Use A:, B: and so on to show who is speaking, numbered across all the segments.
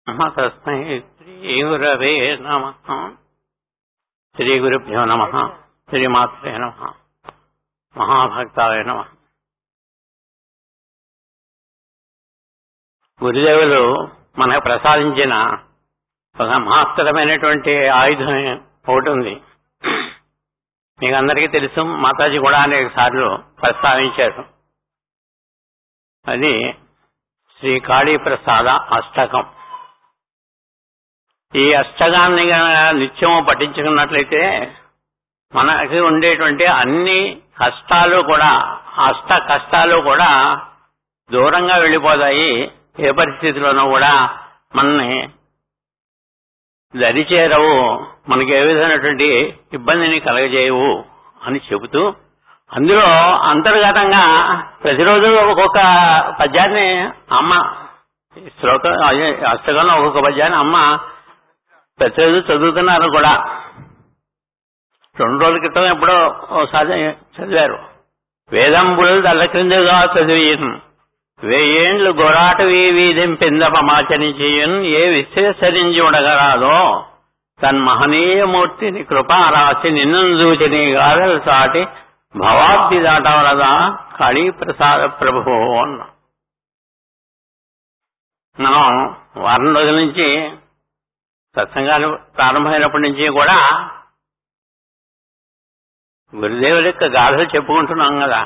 A: నమ తస్మై శ్రీ గురవే నమ శ్రీ గురుభ్యో నమ శ్రీమాత్రే నమ మహాభక్తాయ నమ గురుదేవులు మనకు ప్రసాదించిన ఒక మహత్తరమైనటువంటి ఆయుధం ఒకటి ఉంది మీకు అందరికీ తెలుసు మాతాజీ కూడా అనేక సార్లు ప్రస్తావించారు అది శ్రీ కాళీ ప్రసాద అష్టకం ఈ అష్టకాన్ని నిత్యము పఠించుకున్నట్లయితే మనకి ఉండేటువంటి అన్ని కష్టాలు కూడా అష్ట కష్టాలు కూడా దూరంగా వెళ్ళిపోతాయి ఏ పరిస్థితిలోనూ కూడా మనని దరిచేరవు మనకి ఏ విధమైనటువంటి ఇబ్బందిని కలగజేయవు అని చెబుతూ అందులో అంతర్గతంగా ప్రతిరోజు ఒక్కొక్క పద్యాన్ని అమ్మ శ్లోకం అష్టకంలో ఒక్కొక్క పద్యాన్ని అమ్మ ప్రతిరోజు చదువుతున్నారు కూడా రెండు రోజుల క్రితం ఎప్పుడో ఒకసారి చదివారు వేదంబులు తల్ల క్రిందగా చదివియన్ వేయేండ్లు గొరాట వీధం పిందపమాచరించియన్ ఏ విశేషరించి ఉండగరాదో తన్ మహనీయమూర్తిని కృపారాశి నిన్ను చూచని గాథలు సాటి భవాబ్ది దాటవలదా కాళీ ప్రసాద ప్రభు అన్న మనం వారం రోజుల నుంచి సత్సంగాలు ప్రారంభమైనప్పటి నుంచి కూడా గురుదేవుల యొక్క గాథలు చెప్పుకుంటున్నాం కదా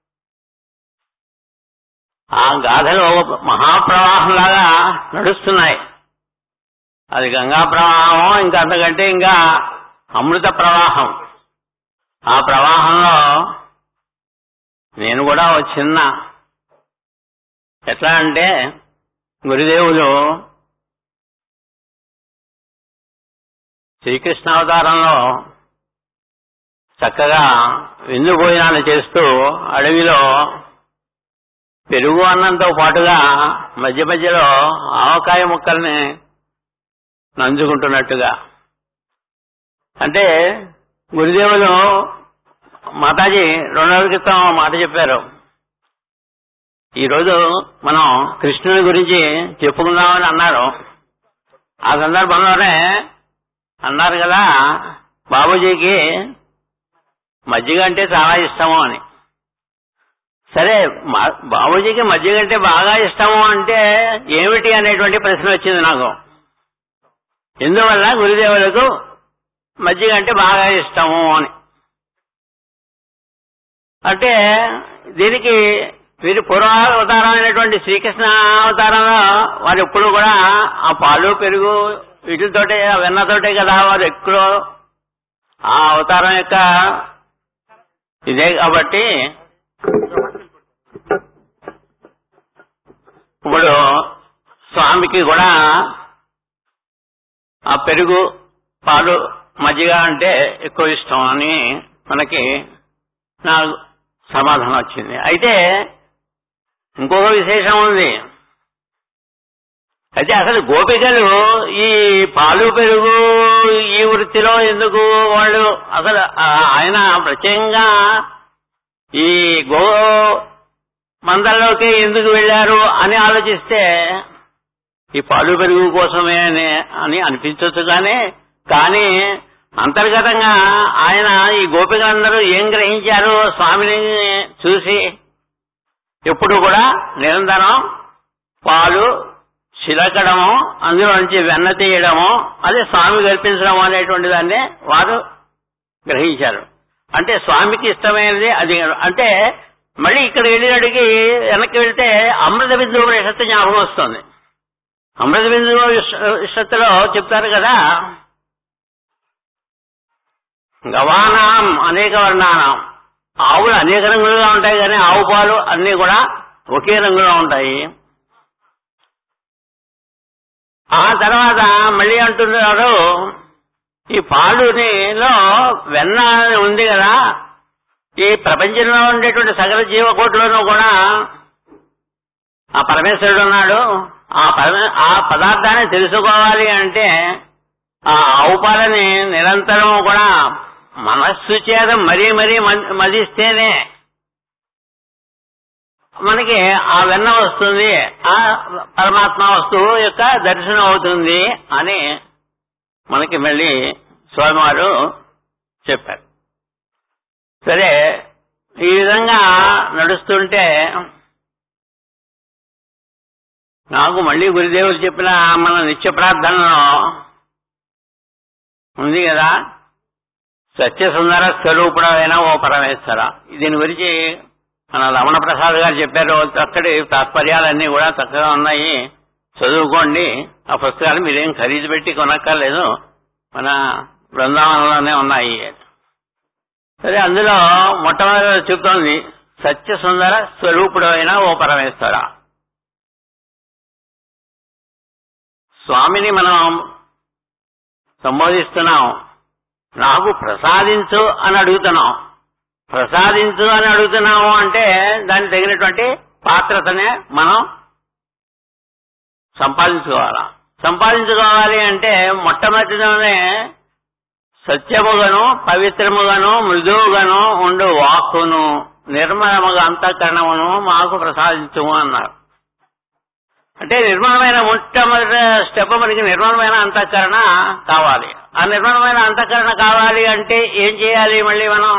A: ఆ గాథలు మహాప్రవాహంలాగా నడుస్తున్నాయి అది గంగా ప్రవాహం ఇంకా అంతకంటే ఇంకా అమృత ప్రవాహం ఆ ప్రవాహంలో నేను కూడా ఒక చిన్న ఎట్లా అంటే గురుదేవులు శ్రీకృష్ణావతారంలో చక్కగా విందు భోజనాలు చేస్తూ అడవిలో పెరుగు అన్నంతో పాటుగా మధ్య మధ్యలో ఆవకాయ ముక్కల్ని నంచుకుంటున్నట్టుగా అంటే గురుదేవులు మాతాజీ రెండు రోజుల క్రితం మాట చెప్పారు ఈరోజు మనం కృష్ణుని గురించి చెప్పుకుందామని అన్నారు ఆ సందర్భంలోనే అన్నారు కదా బాబూజీకి మజ్జిగ అంటే చాలా ఇష్టము అని సరే బాబూజీకి మజ్జిగ అంటే బాగా ఇష్టము అంటే ఏమిటి అనేటువంటి ప్రశ్న వచ్చింది నాకు ఎందువల్ల గురుదేవులకు మజ్జిగ అంటే బాగా ఇష్టము అని అంటే దీనికి వీరి పూర్వావతారమైనటువంటి శ్రీకృష్ణ అవతారంలో వారు ఎప్పుడు కూడా ఆ పాలు పెరుగు వీటితోటే ఆ వెన్నతోటే కదా వారు ఎక్కువ ఆ అవతారం యొక్క ఇదే కాబట్టి ఇప్పుడు స్వామికి కూడా ఆ పెరుగు పాలు మజ్జిగ అంటే ఎక్కువ ఇష్టం అని మనకి నాకు సమాధానం వచ్చింది అయితే ఇంకొక విశేషం ఉంది అయితే అసలు గోపికలు ఈ పాలు పెరుగు ఈ వృత్తిలో ఎందుకు వాళ్ళు అసలు ఆయన ప్రత్యేకంగా ఈ గో మందల్లోకి ఎందుకు వెళ్లారు అని ఆలోచిస్తే ఈ పాలు పెరుగు కోసమే అని అని అనిపించవచ్చు కానీ కానీ అంతర్గతంగా ఆయన ఈ గోపికలందరూ ఏం గ్రహించారు స్వామిని చూసి ఎప్పుడు కూడా నిరంతరం పాలు చిలకడము అందులో నుంచి వెన్న తీయడము అదే స్వామి కల్పించడం అనేటువంటి దాన్ని వారు గ్రహించారు అంటే స్వామికి ఇష్టమైనది అది అంటే మళ్ళీ ఇక్కడ వెళ్ళినడికి వెనక్కి వెళ్తే అమృత బిందువు ఉపనిషత్తు జ్ఞాపకం వస్తుంది అమృత బిందువు ఉపనిషత్తులో చెప్తారు కదా గవానాం అనేక వర్ణానం ఆవులు అనేక రంగులుగా ఉంటాయి కానీ ఆవు పాలు అన్ని కూడా ఒకే రంగులో ఉంటాయి ఆ తర్వాత మళ్ళీ అంటున్నారు ఈ పాలునిలో వెన్న ఉంది కదా ఈ ప్రపంచంలో ఉండేటువంటి సకల జీవకోట్లోనూ కూడా ఆ పరమేశ్వరుడు ఉన్నాడు ఆ పరమే ఆ పదార్థాన్ని తెలుసుకోవాలి అంటే ఆ ఆవు పాలని నిరంతరం కూడా మనస్సు చేత మరీ మరీ మదిస్తేనే మనకి ఆ వెన్న వస్తుంది ఆ పరమాత్మ వస్తువు యొక్క దర్శనం అవుతుంది అని మనకి మళ్ళీ స్వామివారు చెప్పారు సరే ఈ విధంగా నడుస్తుంటే నాకు మళ్ళీ గురుదేవులు చెప్పిన మన నిత్య ప్రార్థనలో ఉంది కదా సత్యసుందర స్వరూపుడమైన ఓ పరమేశ్వర దీని గురించి మన రమణ ప్రసాద్ గారు చెప్పారు చక్కటి తాత్పర్యాలన్నీ కూడా చక్కగా ఉన్నాయి చదువుకోండి ఆ పుస్తకాలు మీరేం ఖరీదు పెట్టి కొనక్కర్లేదు మన బృందావనంలోనే ఉన్నాయి సరే అందులో మొట్టమొదటి చెప్తోంది సత్యసుందర స్వరూపుడైన ఓ పరమేశ్వర స్వామిని మనం సంబోధిస్తున్నాం నాకు ప్రసాదించు అని అడుగుతున్నాం ప్రసాదించు అని అడుగుతున్నాము అంటే దానికి తగినటువంటి పాత్రతనే మనం సంపాదించుకోవాలా సంపాదించుకోవాలి అంటే మొట్టమొదటిలోనే సత్యముగను పవిత్రముగను మృదువుగాను ఉండు వాక్కును నిర్మలముగా అంతఃకరణమును మాకు ప్రసాదించుము అన్నారు అంటే నిర్మలమైన మొట్టమొదటి స్టెప్ మనకి నిర్మలమైన అంతఃకరణ కావాలి ఆ నిర్మలమైన అంతఃకరణ కావాలి అంటే ఏం చేయాలి మళ్ళీ మనం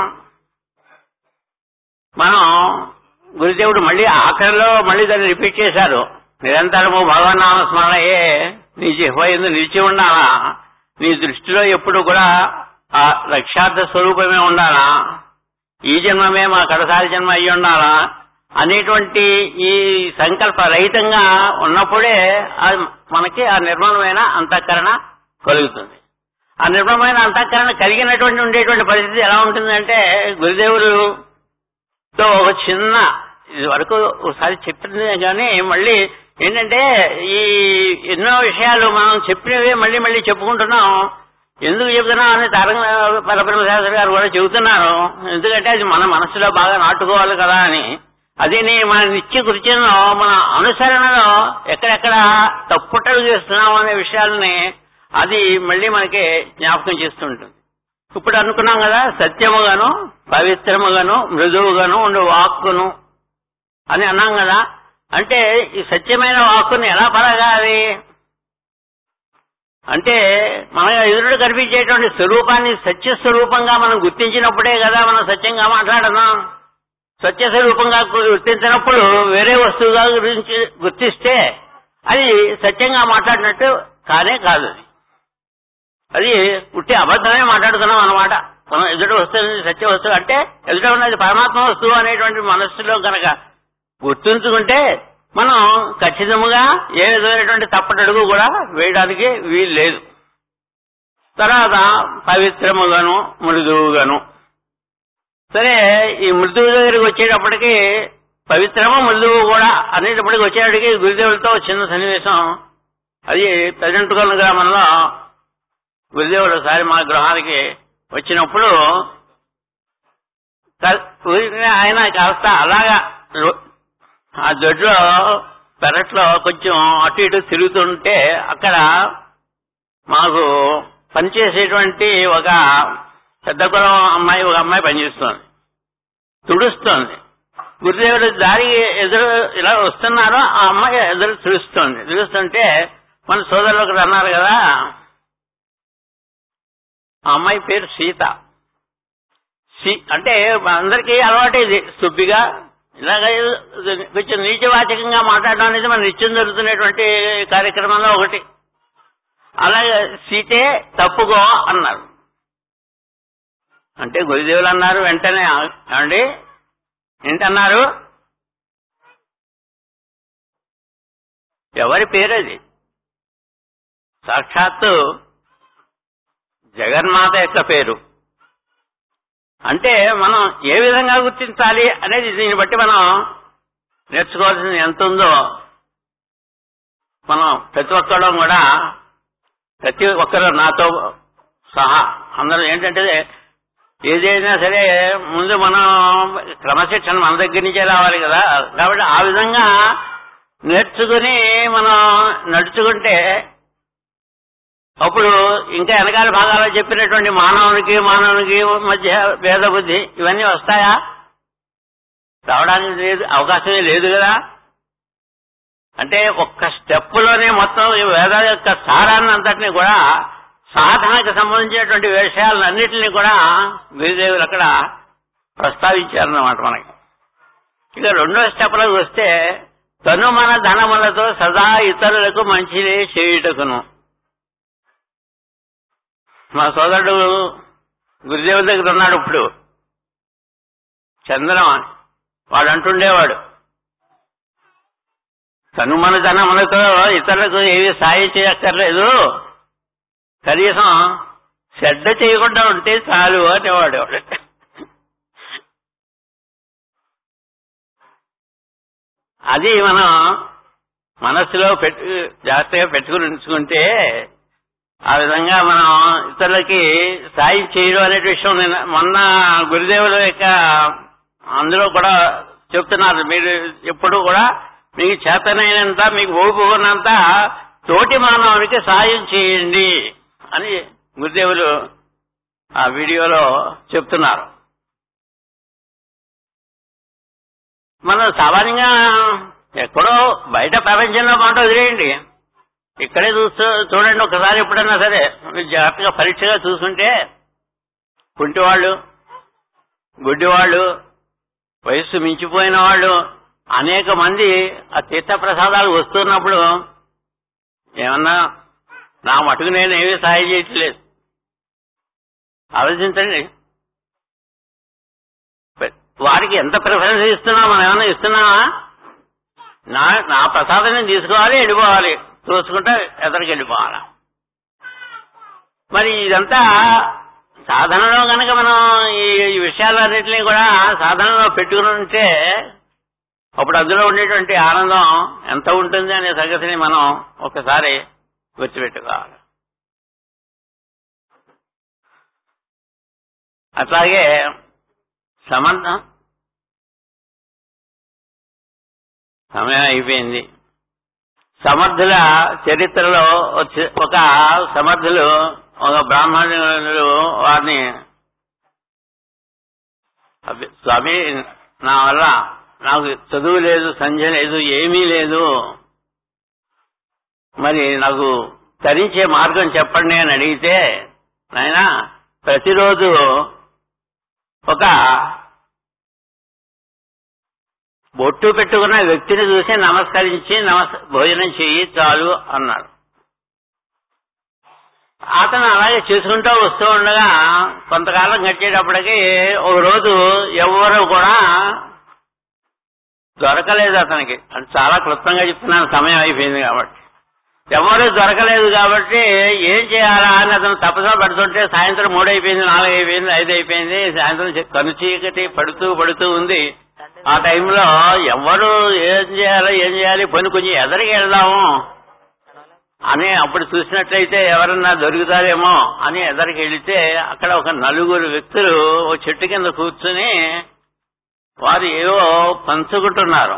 A: మనం గురుదేవుడు మళ్ళీ ఆఖరిలో మళ్ళీ దాన్ని రిపీట్ చేశారు నిరంతరము భగవన్నామ స్మరణయే నీ జిహ్వ ఎందు నిలిచి ఉండాలా నీ దృష్టిలో ఎప్పుడు కూడా ఆ లక్ష్యార్థ స్వరూపమే ఉండాలా ఈ జన్మమే మా కడసారి జన్మ అయ్యి ఉండాలా అనేటువంటి ఈ సంకల్ప రహితంగా ఉన్నప్పుడే అది మనకి ఆ నిర్మలమైన అంతఃకరణ కలుగుతుంది ఆ నిర్మలమైన అంతఃకరణ కలిగినటువంటి ఉండేటువంటి పరిస్థితి ఎలా ఉంటుందంటే గురుదేవులు తో ఒక చిన్న ఇది వరకు ఒకసారి చెప్పింది కానీ మళ్ళీ ఏంటంటే ఈ ఎన్నో విషయాలు మనం చెప్పినవే మళ్ళీ మళ్ళీ చెప్పుకుంటున్నాం ఎందుకు చెబుతున్నాం అని తారంగ పరబ్రహ్మ శాస్త్రి గారు కూడా చెబుతున్నారు ఎందుకంటే అది మన మనసులో బాగా నాటుకోవాలి కదా అని అదేని మన నిత్య కృత్యంలో మన అనుసరణలో ఎక్కడెక్కడ తప్పుటలు చేస్తున్నాం అనే విషయాలని అది మళ్ళీ మనకి జ్ఞాపకం చేస్తుంటుంది ఇప్పుడు అనుకున్నాం కదా సత్యముగాను పవిత్రముగాను మృదువుగాను ఉండు వాక్కును అని అన్నాం కదా అంటే ఈ సత్యమైన వాక్కుని ఎలా పలగాలి అంటే మన ఎదురుడు కనిపించేటువంటి స్వరూపాన్ని సత్య స్వరూపంగా మనం గుర్తించినప్పుడే కదా మనం సత్యంగా మాట్లాడుతున్నాం సత్య స్వరూపంగా గుర్తించినప్పుడు వేరే వస్తువుగా గురించి గుర్తిస్తే అది సత్యంగా మాట్లాడినట్టు కానే కాదు అది అది పుట్టి అబద్ధమే మాట్లాడుతున్నాం అనమాట మనం ఎదుటి వస్తువు సత్య వస్తువు అంటే ఎదుట ఉన్నది పరమాత్మ వస్తువు అనేటువంటి మనస్సులో కనుక గుర్తుంచుకుంటే మనం ఖచ్చితముగా ఏ విధమైనటువంటి తప్పటడుగు కూడా వేయడానికి వీలు లేదు తర్వాత పవిత్రముగాను మృదువుగాను సరే ఈ మృదువు దగ్గరికి వచ్చేటప్పటికి పవిత్రము మృదువు కూడా అనేటప్పటికి వచ్చేటప్పటికి గురుదేవులతో చిన్న సన్నివేశం అది పెదంటుకొల గ్రామంలో గురుదేవుడు ఒకసారి మా గృహానికి వచ్చినప్పుడు ఆయన కాస్త అలాగా ఆ దొడ్లో పెరట్లో కొంచెం అటు ఇటు తిరుగుతుంటే అక్కడ మాకు పనిచేసేటువంటి ఒక పెద్ద కులం అమ్మాయి ఒక అమ్మాయి పనిచేస్తోంది తుడుస్తోంది గురుదేవుడు దారి ఎదురు ఇలా వస్తున్నారో ఆ అమ్మాయి ఎదురు తుడుస్తోంది తుడుస్తుంటే మన సోదరులు ఒకరు అన్నారు కదా ఆ అమ్మాయి పేరు సీత సి అంటే అందరికీ అలవాటు ఇది సుబ్బిగా ఇలాగ కొంచెం నీచవాచకంగా మాట్లాడడం అనేది మన నిత్యం జరుగుతున్నటువంటి కార్యక్రమంలో ఒకటి అలాగే సీతే తప్పుకో అన్నారు అంటే గురుదేవులు అన్నారు వెంటనే ఏమండి ఏంటన్నారు ఎవరి పేరది సాక్షాత్తు జగన్మాత యొక్క పేరు అంటే మనం ఏ విధంగా గుర్తించాలి అనేది దీన్ని బట్టి మనం నేర్చుకోవాల్సింది ఎంత ఉందో మనం ప్రతి ఒక్కరు కూడా ప్రతి ఒక్కరు నాతో సహా అందరూ ఏంటంటే ఏదైనా సరే ముందు మనం క్రమశిక్షణ మన దగ్గర నుంచే రావాలి కదా కాబట్టి ఆ విధంగా నేర్చుకుని మనం నడుచుకుంటే అప్పుడు ఇంకా వెనకాల భాగాల్లో చెప్పినటువంటి మానవునికి మానవునికి మధ్య భేద బుద్ధి ఇవన్నీ వస్తాయా రావడానికి లేదు అవకాశమే లేదు కదా అంటే ఒక్క స్టెప్ లోనే మొత్తం ఈ వేద యొక్క సారాన్ని అంతటిని కూడా సాధనకు సంబంధించినటువంటి విషయాలన్నింటినీ కూడా గురుదేవులు అక్కడ ప్రస్తావించారన్నమాట మనకి ఇక రెండో స్టెప్ లోకి వస్తే తను మన ధనములతో సదా ఇతరులకు మంచిదే చేయుటకును మా సోదరుడు గురుదేవుల దగ్గర ఉన్నాడు ఇప్పుడు చంద్రం వాడు అంటుండేవాడు తను మన ధనములతో ఇతరులకు ఏవి సాయం చేయక్కర్లేదు కనీసం శ్రద్ధ చేయకుండా ఉంటే చాలు అనేవాడు వాడు అది మనం మనస్సులో పెట్టు జాగ్రత్తగా పెట్టుకుని ఉంచుకుంటే ఆ విధంగా మనం ఇతరులకి సాయం చేయడం అనే విషయం నేను మొన్న గురుదేవుల యొక్క అందులో కూడా చెప్తున్నారు మీరు ఎప్పుడు కూడా మీకు చేతనైనంత మీకు ఓపుకున్నంత తోటి మానవునికి సాయం చేయండి అని గురుదేవులు ఆ వీడియోలో చెప్తున్నారు మనం సామాన్యంగా ఎక్కడో బయట ప్రపంచంలో మాట వదిలేయండి ఇక్కడే చూస్తూ చూడండి ఒకసారి ఎప్పుడన్నా సరే మీరు జాగ్రత్తగా పరీక్షగా చూసుకుంటే కుంటివాళ్ళు గుడ్డివాళ్ళు వయస్సు మించిపోయిన వాళ్ళు అనేక మంది ఆ తీర్థ ప్రసాదాలు వస్తున్నప్పుడు ఏమన్నా నా మటుకు నేను ఏమీ సహాయం చేయట్లేదు ఆలోచించండి వారికి ఎంత ప్రిఫరెన్స్ ఇస్తున్నా మనం ఏమన్నా ఇస్తున్నామా నా నా ప్రసాదం నేను తీసుకోవాలి వెళ్ళిపోవాలి చూసుకుంటే ఎదరికి వెళ్ళిపోవాలి మరి ఇదంతా సాధనలో కనుక మనం ఈ ఈ విషయాలన్నింటినీ కూడా సాధనలో పెట్టుకుని ఉంటే అప్పుడు అందులో ఉండేటువంటి ఆనందం ఎంత ఉంటుంది అనే సంగతిని మనం ఒకసారి గుర్తుపెట్టుకోవాలి అట్లాగే సంబంధం సమయం అయిపోయింది సమర్థుల చరిత్రలో వచ్చి- ఒక సమర్థులు ఒక బ్రాహ్మణులు వారిని అబ్బి- స్వామి నా వల్ల నాకు చదువు లేదు సంధ్య లేదు ఏమీ లేదు మరి నాకు తరించే మార్గం చెప్పండి అని అడిగితే నాయన ప్రతిరోజు ఒక బొట్టు పెట్టుకున్న వ్యక్తిని చూసి నమస్కరించి నమస్ భోజనం చెయ్యి చాలు అన్నాడు అతను అలాగే చేసుకుంటూ వస్తూ ఉండగా కొంతకాలం గడిచేటప్పటికి ఒక రోజు ఎవరు కూడా దొరకలేదు అతనికి అంటే చాలా క్లుప్తంగా చెప్తున్నాను సమయం అయిపోయింది కాబట్టి ఎవరు దొరకలేదు కాబట్టి ఏం చేయాలా అని అతను తపస పడుతుంటే సాయంత్రం మూడు అయిపోయింది నాలుగు అయిపోయింది ఐదు అయిపోయింది సాయంత్రం చీ- కను చీకటి పడుతూ పడుతూ ఉంది ఆ టైంలో ఎవరు ఏం చేయాలో ఏం చేయాలి పని కొంచెం ఎదరికి వెళ్దాము అని అప్పుడు చూసినట్లయితే ఎవరన్నా దొరుకుతారేమో అని ఎదరికి వెళితే అక్కడ ఒక నలుగురు వ్యక్తులు ఓ చెట్టు కింద కూర్చుని వారు ఏవో పంచుకుంటున్నారు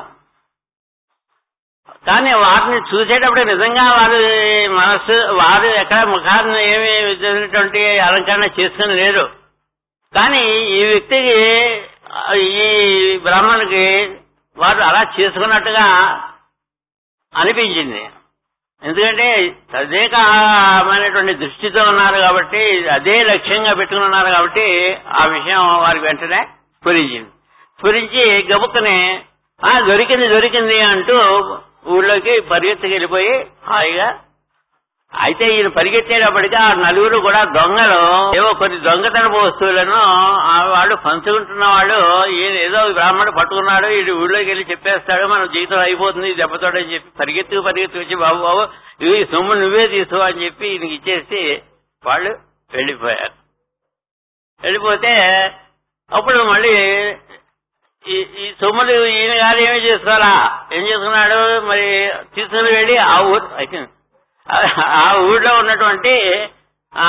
A: కానీ వారిని చూసేటప్పుడు నిజంగా వారి మనస్సు వారు ఎక్కడ ముఖాన్ని ఏమి విధమైనటువంటి అలంకరణ చేసుకుని లేరు కానీ ఈ వ్యక్తికి ఆ, ఈ బ్రాహ్మణుడికి వారు అలా చేసుకున్నట్టుగా అనిపించింది ఎందుకంటే తదేకమైనటువంటి దృష్టితో ఉన్నారు కాబట్టి అదే లక్ష్యంగా పెట్టుకుని ఉన్నారు కాబట్టి ఆ విషయం వారికి వెంటనే స్ఫురించింది స్ఫురించి గబుక్కని ఆ దొరికింది దొరికింది అంటూ ఊళ్ళోకి పరిగెత్తుకు వెళ్ళిపోయి హాయిగా అయితే ఈయన పరిగెత్తేటప్పటికి ఆ నలుగురు కూడా దొంగలు ఏవో కొన్ని దొంగతనపు వస్తువులను ఆ వాళ్ళు పంచుకుంటున్న వాళ్ళు ఈయన ఏదో బ్రాహ్మణుడు పట్టుకున్నాడు ఈ ఊళ్ళోకి వెళ్ళి చెప్పేస్తాడు మన జీవితం అయిపోతుంది ఈ దెబ్బతోటి అని చెప్పి పరిగెత్తుకు పరిగెత్తుకు వచ్చి బాబు బాబు ఇవి ఈ సొమ్ము నువ్వే తీసుకో అని చెప్పి ఈయనకి ఇచ్చేసి వాళ్ళు వెళ్ళిపోయారు వెళ్ళిపోతే అప్పుడు మళ్ళీ ఈ ఈ సొమ్ములు ఈయన గారు ఏమి చేసుకోవాలా ఏం చేసుకున్నాడు మరి తీసుకుని వెళ్ళి ఆ ఊరు అయితే ఆ ఊళ్ళో ఉన్నటువంటి ఆ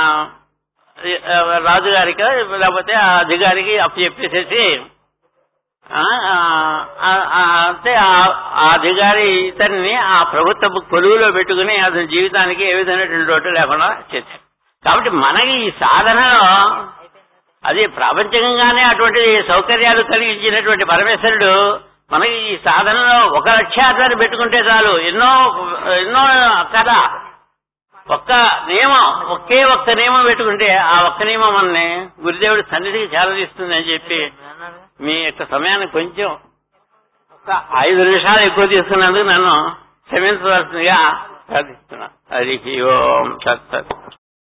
A: రాజుగారికి లేకపోతే ఆ అధికారికి అప్పు చెప్పేసేసి ఆ, ఆ, ఆ, అంటే ఆ- ఆ అధికారి ఇతన్ని ఆ ప్రభుత్వ కొలువులో పెట్టుకుని అతని జీవితానికి ఏ విధమైనటువంటి లోటు లేకుండా చేశారు కాబట్టి మనకి ఈ సాధనలో అది ప్రాపంచికంగానే అటువంటి సౌకర్యాలు కలిగించినటువంటి పరమేశ్వరుడు మనకి ఈ సాధనలో ఒక లక్ష్యార్థాన్ని పెట్టుకుంటే చాలు ఎన్నో ఎన్నో కదా ఒక్క నియమం ఒకే ఒక్క నియమం పెట్టుకుంటే ఆ ఒక్క నియమం మనని గురుదేవుడి సన్నిధికి చేరదీస్తుంది అని చెప్పి మీ యొక్క సమయాన్ని కొంచెం ఒక ఐదు నిమిషాలు ఎక్కువ తీసుకున్నందుకు నన్ను క్షమించవలసిందిగా ప్రార్థిస్తున్నా హరి ఓం సత్